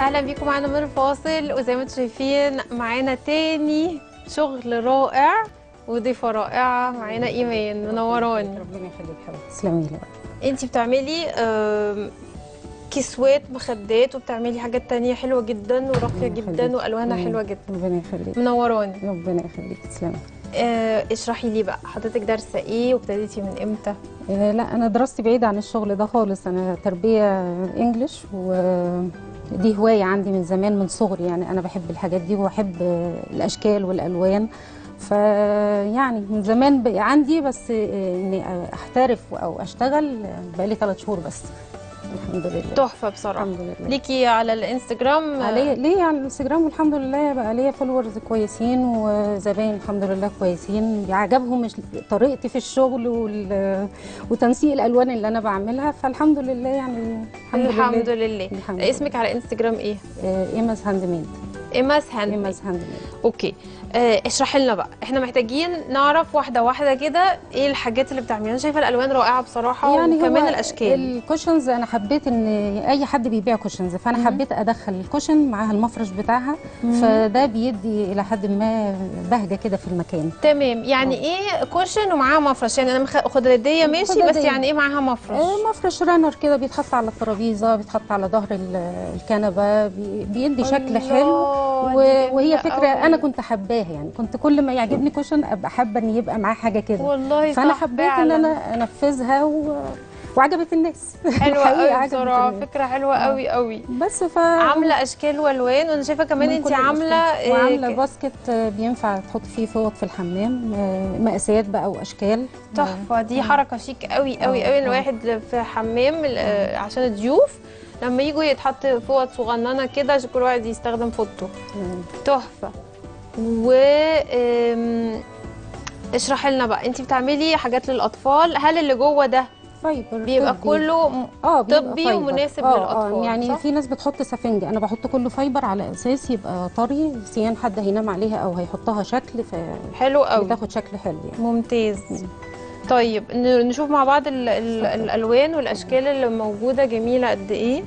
اهلا بيكم معانا من الفاصل وزي ما انتم شايفين معانا تاني شغل رائع وضيفه رائعه معانا ايمان منوراني ربنا يخليك حبيبتي تسلمي لي انت بتعملي آم، كسوات مخدات وبتعملي حاجات تانية حلوة جدا وراقية ربنا جدا يخليك. والوانها مم. حلوة جدا ربنا يخليك منوراني ربنا يخليك تسلمي آه، اشرحي لي بقى حضرتك دارسة ايه وابتديتي من امتى آه، لا انا دراستي بعيده عن الشغل ده خالص انا تربيه انجليش ودي هوايه عندي من زمان من صغري يعني انا بحب الحاجات دي وبحب آه، الاشكال والالوان فيعني من زمان بقى عندي بس آه، اني احترف او اشتغل آه، بقالي ثلاث شهور بس الحمد لله تحفة بصراحة الحمد لله ليكي على الانستجرام عليا ليه على الانستجرام والحمد لله بقى ليا فولورز كويسين وزباين الحمد لله كويسين بيعجبهم مش- طريقتي في الشغل وال... وتنسيق الالوان اللي انا بعملها فالحمد لله يعني الحمد, الحمد لله لله الحمد لله. اسمك على انستجرام ايه آه، ايماز هاند ميد ايماس هاند ايماز هاند ميد اوكي آه، اشرحي لنا بقى احنا محتاجين نعرف واحده واحده كده ايه الحاجات اللي بتعمليها انا شايفه الالوان رائعه بصراحه يعني وكمان هو الاشكال الكوشنز انا حبيت ان اي حد بيبيع كوشنز فانا مم. حبيت ادخل الكوشن معاها المفرش بتاعها مم. فده بيدي الى حد ما بهجه كده في المكان تمام يعني ايه كوشن ومعاها مفرش يعني انا مخ- خداديه ماشي بس خدادية. يعني ايه معاها مفرش آه، مفرش رانر كده بيتحط على الترابيزه بيتحط على ظهر ال- الكنبه بي- بيدي شكل حلو الله، و- دي وهي جميلة فكره قوي. انا كنت حباها يعني كنت كل ما يعجبني كوشن ابقى حابه ان يبقى معاه حاجه كده والله فانا صح حبيت ان فعلاً. انا انفذها و... وعجبت الناس حلوه الحقيقة قوي عجبت بصراحه الناس. فكره حلوه قوي قوي بس ف عامله اشكال والوان وانا شايفه كمان من انت كل عامله الأشكال. آه، وعامله ك- باسكت آه، بينفع تحط فيه فوط في الحمام آه، مقاسات بقى واشكال تحفه دي حركه شيك قوي قوي آه، قوي آه. الواحد في حمام آه، عشان الضيوف لما يجوا يتحط فوط صغننه كده عشان كل واحد يستخدم فوطه آه، تحفه و آم، اشرحي لنا بقى انت بتعملي حاجات للاطفال هل اللي جوه ده فايبر بيبقى طبي. كله م- اه بيبقى طبي فايبر. ومناسب آه، للأطفال، آه يعني صح؟ في ناس بتحط سفنج انا بحط كله فايبر على اساس يبقى طري سيان حد هينام عليها او هيحطها شكل حلو قوي فبتاخد شكل حلو يعني ممتاز طيب ن- نشوف مع بعض ال ال اتفضل. الالوان والاشكال اللي موجوده جميله قد ايه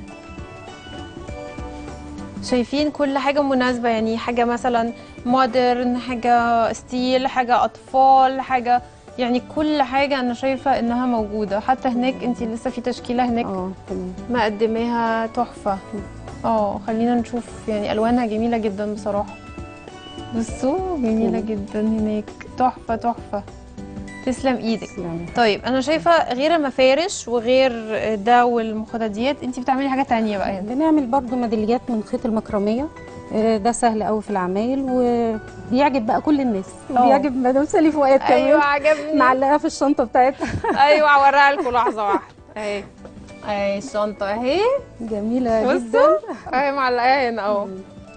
شايفين كل حاجه مناسبه يعني حاجه مثلا مودرن حاجه ستيل حاجه اطفال حاجه يعني كل حاجه انا شايفه انها موجوده حتى هناك انت لسه في تشكيله هناك اه تمام مقدماها تحفه اه خلينا نشوف يعني الوانها جميله جدا بصراحه بصوا جميله مم. جدا هناك تحفه تحفه تسلم ايدك تسلمي. طيب انا شايفه غير المفارش وغير ده والمخدديات انت بتعملي حاجه تانية بقى هنا بنعمل برضو ميداليات من خيط المكرميه آه، ده سهل قوي في العمايل وبيعجب بقى كل الناس اه. وبيعجب مدام سالي فؤاد كمان ايوه عجبني معلقاه في الشنطه بتاعتها ايوه هوريها لكم لحظه واحده اهي اهي الشنطه اهي جميله جدا بصوا اهي معلقاها هنا اهو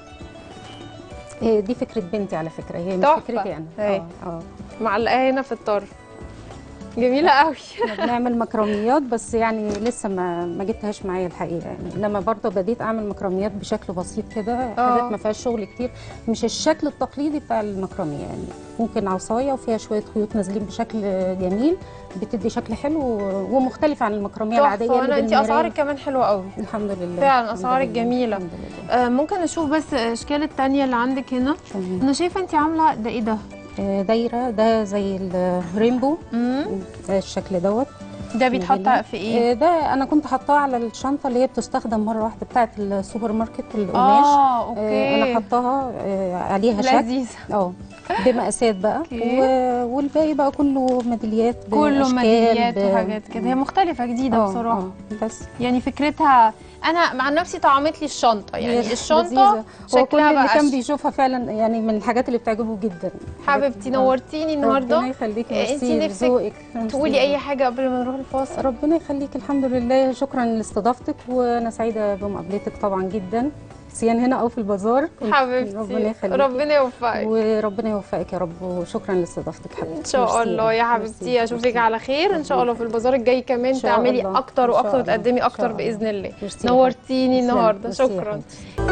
هي دي فكره بنتي على فكره هي مش تحفة. فكرتي انا اهي. اه اه معلقاها هنا في الطرف جميله قوي احنا بنعمل مكرميات بس يعني لسه ما ما جبتهاش معايا الحقيقه يعني انما برضه بديت اعمل مكرميات بشكل بسيط كده اه. حاجات ما فيهاش شغل كتير مش الشكل التقليدي بتاع المكرميه يعني ممكن عصايه وفيها شويه خيوط نازلين بشكل جميل بتدي شكل حلو ومختلف عن المكرميه العاديه تحفه اللي انا انت بالمراية. اسعارك كمان حلوه قوي الحمد لله فعلا الحمد أسعارك لله، جميلة. الحمد لله آه ممكن اشوف بس الاشكال التانية اللي عندك هنا تمام. انا شايفه انت عامله ده ايه ده آه، دايره ده زي الرينبو مم. ده الشكل دوت ده بيتحط ميدالية. في ايه آه، ده انا كنت حاطاه على الشنطه اللي هي بتستخدم مره واحده بتاعه السوبر ماركت القماش اه آه، اوكي انا حطاها آه، عليها شكل لذيذه اه بمقاسات بقى أوكي. و- والباقي بقى كله ميداليات كله بأشكال، ميداليات ب- وحاجات كده هي مختلفه جديده آه، بصراحه آه، بس يعني فكرتها انا مع نفسي طعمت لي الشنطه يعني هي الشنطه لذيذة. هو كل شكلها اللي بقى كان أشيك. بيشوفها فعلا يعني من الحاجات اللي بتعجبه جدا حبيبتي آه. نورتيني ربنا النهارده يخليكي آه، ميرسي انتي نفسك لذوقك. ميرسي تقولي اي لذوقك. حاجه قبل ما نروح الفاصل ربنا يخليك الحمد لله شكرا لاستضافتك وانا سعيده بمقابلتك طبعا جدا سيان هنا او في البازار ربنا حبيبتي يخليك ربنا يوفقك وربنا يوفقك يا رب وشكرا لاستضافتك حبيبتي ان شاء ميرسي الله يا ميرسي، حبيبتي اشوفك ميرسي. على خير ان شاء الله في البازار الجاي كمان إن شاء تعملي الله. اكتر إن شاء واكتر الله. وتقدمي إن شاء اكتر الله. باذن الله ميرسي يا نورتيني حبيبتي. النهارده ميرسي يا شكرا حبيبتي.